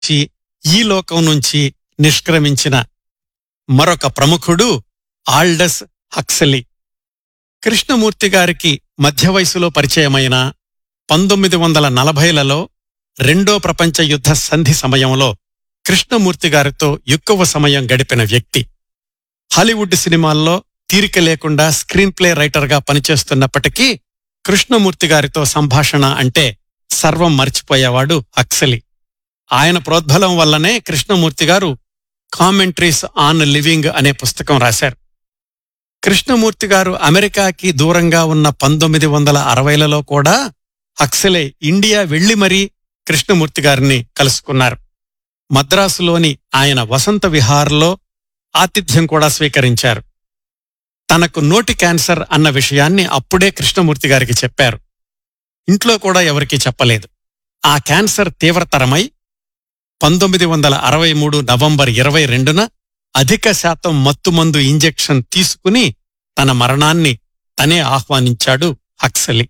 నుంచి ఈ లోకం నుంచి నిష్క్రమించిన మరొక ప్రముఖుడు ఆల్డస్ హక్సలీ కృష్ణమూర్తి గారికి మధ్య వయసులో పరిచయమైన పంతొమ్మిది వందల నలభైలలో రెండో ప్రపంచ యుద్ధ సంధి సమయంలో కృష్ణమూర్తి గారితో ఎక్కువ సమయం గడిపిన వ్యక్తి హాలీవుడ్ సినిమాల్లో తీరిక లేకుండా స్క్రీన్ ప్లే రైటర్గా పనిచేస్తున్నప్పటికీ కృష్ణమూర్తి గారితో సంభాషణ అంటే సర్వం మర్చిపోయేవాడు హక్సలి ఆయన ప్రోద్బలం వల్లనే కృష్ణమూర్తి గారు కామెంట్రీస్ ఆన్ లివింగ్ అనే పుస్తకం రాశారు కృష్ణమూర్తి గారు అమెరికాకి దూరంగా ఉన్న పంతొమ్మిది వందల అరవైలలో కూడా హక్సలే ఇండియా వెళ్లి మరీ కృష్ణమూర్తి గారిని కలుసుకున్నారు మద్రాసులోని ఆయన వసంత విహార్లో ఆతిథ్యం కూడా స్వీకరించారు తనకు నోటి క్యాన్సర్ అన్న విషయాన్ని అప్పుడే కృష్ణమూర్తి గారికి చెప్పారు ఇంట్లో కూడా ఎవరికీ చెప్పలేదు ఆ క్యాన్సర్ తీవ్రతరమై పంతొమ్మిది వందల అరవై మూడు నవంబర్ ఇరవై రెండున అధిక శాతం మత్తుమందు ఇంజెక్షన్ తీసుకుని తన మరణాన్ని తనే ఆహ్వానించాడు హక్సలి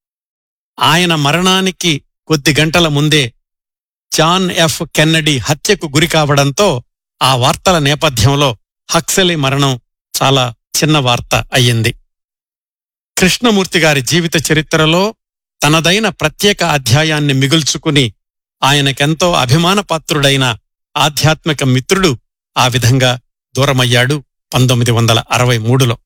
ఆయన మరణానికి కొద్ది గంటల ముందే జాన్ ఎఫ్ కెన్నడీ హత్యకు గురి కావడంతో ఆ వార్తల నేపథ్యంలో హక్సలి మరణం చాలా చిన్న వార్త అయ్యింది కృష్ణమూర్తి గారి జీవిత చరిత్రలో తనదైన ప్రత్యేక అధ్యాయాన్ని మిగుల్చుకుని ఆయనకెంతో అభిమానపాత్రుడైన ఆధ్యాత్మిక మిత్రుడు ఆ విధంగా దూరమయ్యాడు పంతొమ్మిది వందల అరవై మూడులో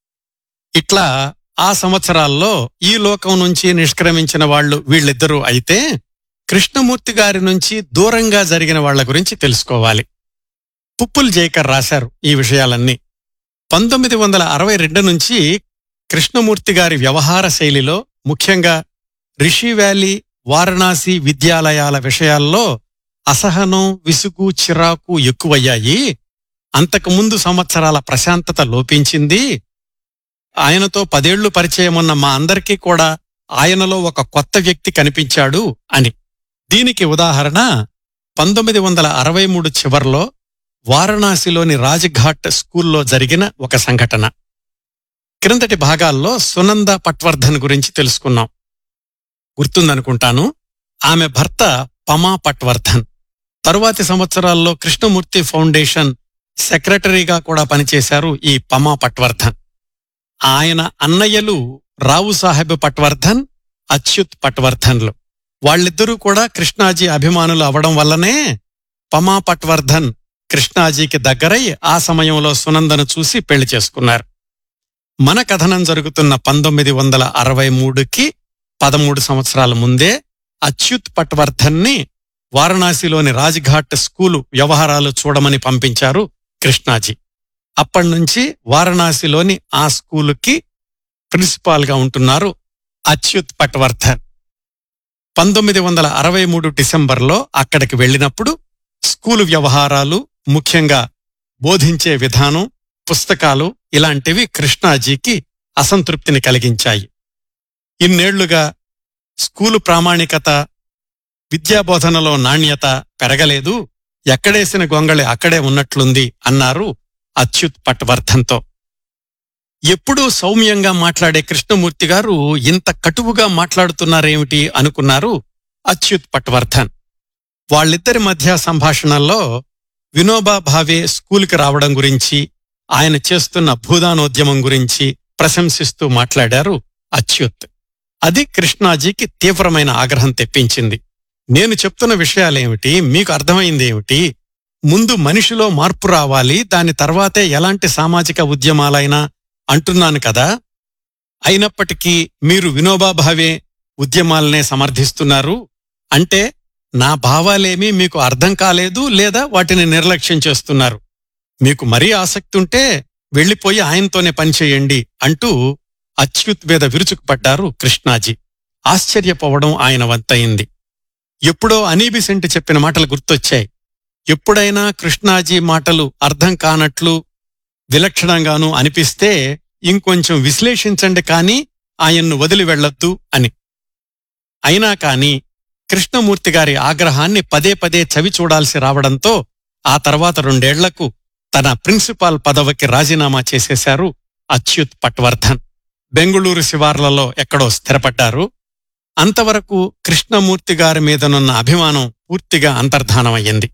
ఇట్లా ఆ సంవత్సరాల్లో ఈ లోకం నుంచి నిష్క్రమించిన వాళ్ళు వీళ్ళిద్దరూ అయితే కృష్ణమూర్తి గారి నుంచి దూరంగా జరిగిన వాళ్ల గురించి తెలుసుకోవాలి పుప్పుల్ జైకర్ రాశారు ఈ విషయాలన్నీ పంతొమ్మిది వందల అరవై రెండు నుంచి కృష్ణమూర్తి గారి వ్యవహార శైలిలో ముఖ్యంగా రిషి వ్యాలీ వారణాసి విద్యాలయాల విషయాల్లో అసహనం విసుగు చిరాకు ఎక్కువయ్యాయి అంతకుముందు సంవత్సరాల ప్రశాంతత లోపించింది ఆయనతో పదేళ్లు పరిచయమున్న మా అందరికీ కూడా ఆయనలో ఒక కొత్త వ్యక్తి కనిపించాడు అని దీనికి ఉదాహరణ పంతొమ్మిది వందల అరవై మూడు చివర్లో వారణాసిలోని రాజ్ఘాట్ స్కూల్లో జరిగిన ఒక సంఘటన క్రిందటి భాగాల్లో సునంద పట్వర్ధన్ గురించి తెలుసుకున్నాం గుర్తుందనుకుంటాను ఆమె భర్త పమా పట్వర్ధన్ తరువాతి సంవత్సరాల్లో కృష్ణమూర్తి ఫౌండేషన్ సెక్రటరీగా కూడా పనిచేశారు ఈ పమా పట్వర్ధన్ ఆయన అన్నయ్యలు రావు సాహెబ్ పట్వర్ధన్ అచ్యుత్ పట్వర్ధన్లు వాళ్ళిద్దరూ కూడా కృష్ణాజీ అభిమానులు అవడం వల్లనే పమా పట్వర్ధన్ కృష్ణాజీకి దగ్గరై ఆ సమయంలో సునందను చూసి పెళ్లి చేసుకున్నారు మన కథనం జరుగుతున్న పంతొమ్మిది వందల అరవై మూడుకి పదమూడు సంవత్సరాల ముందే అచ్యుత్ పట్వర్ధన్ని వారణాసిలోని రాజ్ఘాట్ స్కూలు వ్యవహారాలు చూడమని పంపించారు కృష్ణాజీ అప్పటినుంచి వారణాసిలోని ఆ స్కూలుకి ప్రిన్సిపాల్గా ఉంటున్నారు అచ్యుత్ పట్వర్ధన్ పంతొమ్మిది వందల అరవై మూడు డిసెంబర్లో అక్కడికి వెళ్ళినప్పుడు స్కూలు వ్యవహారాలు ముఖ్యంగా బోధించే విధానం పుస్తకాలు ఇలాంటివి కృష్ణాజీకి అసంతృప్తిని కలిగించాయి ఇన్నేళ్లుగా స్కూలు ప్రామాణికత విద్యాబోధనలో నాణ్యత పెరగలేదు ఎక్కడేసిన గొంగళి అక్కడే ఉన్నట్లుంది అన్నారు అచ్యుత్ పట్వర్ధన్తో ఎప్పుడూ సౌమ్యంగా మాట్లాడే కృష్ణమూర్తి గారు ఇంత కటువుగా మాట్లాడుతున్నారేమిటి అనుకున్నారు అచ్యుత్ పట్వర్ధన్ వాళ్ళిద్దరి మధ్య సంభాషణల్లో వినోబా భావే స్కూలుకి రావడం గురించి ఆయన చేస్తున్న భూదానోద్యమం గురించి ప్రశంసిస్తూ మాట్లాడారు అచ్యుత్ అది కృష్ణాజీకి తీవ్రమైన ఆగ్రహం తెప్పించింది నేను చెప్తున్న విషయాలేమిటి మీకు అర్థమైందేమిటి ముందు మనిషిలో మార్పు రావాలి దాని తర్వాతే ఎలాంటి సామాజిక ఉద్యమాలైనా అంటున్నాను కదా అయినప్పటికీ మీరు వినోబా భావే ఉద్యమాలనే సమర్థిస్తున్నారు అంటే నా భావాలేమీ మీకు అర్థం కాలేదు లేదా వాటిని నిర్లక్ష్యం చేస్తున్నారు మీకు మరీ ఆసక్తి ఉంటే వెళ్ళిపోయి ఆయనతోనే పనిచేయండి అంటూ అచ్యుత్ మీద విరుచుకుపడ్డారు కృష్ణాజీ ఆశ్చర్యపోవడం ఆయన వంతయింది ఎప్పుడో అనీబిసెంట్ చెప్పిన మాటలు గుర్తొచ్చాయి ఎప్పుడైనా కృష్ణాజీ మాటలు అర్థం కానట్లు విలక్షణంగానూ అనిపిస్తే ఇంకొంచెం విశ్లేషించండి కాని ఆయన్ను వదిలి వెళ్ళొద్దు అని అయినా కాని కృష్ణమూర్తి గారి ఆగ్రహాన్ని పదే పదే చవి చూడాల్సి రావడంతో ఆ తర్వాత రెండేళ్లకు తన ప్రిన్సిపాల్ పదవికి రాజీనామా చేసేశారు అచ్యుత్ పట్వర్ధన్ బెంగుళూరు శివార్లలో ఎక్కడో స్థిరపడ్డారు అంతవరకు కృష్ణమూర్తి గారి మీదనున్న అభిమానం పూర్తిగా అంతర్ధానమయ్యింది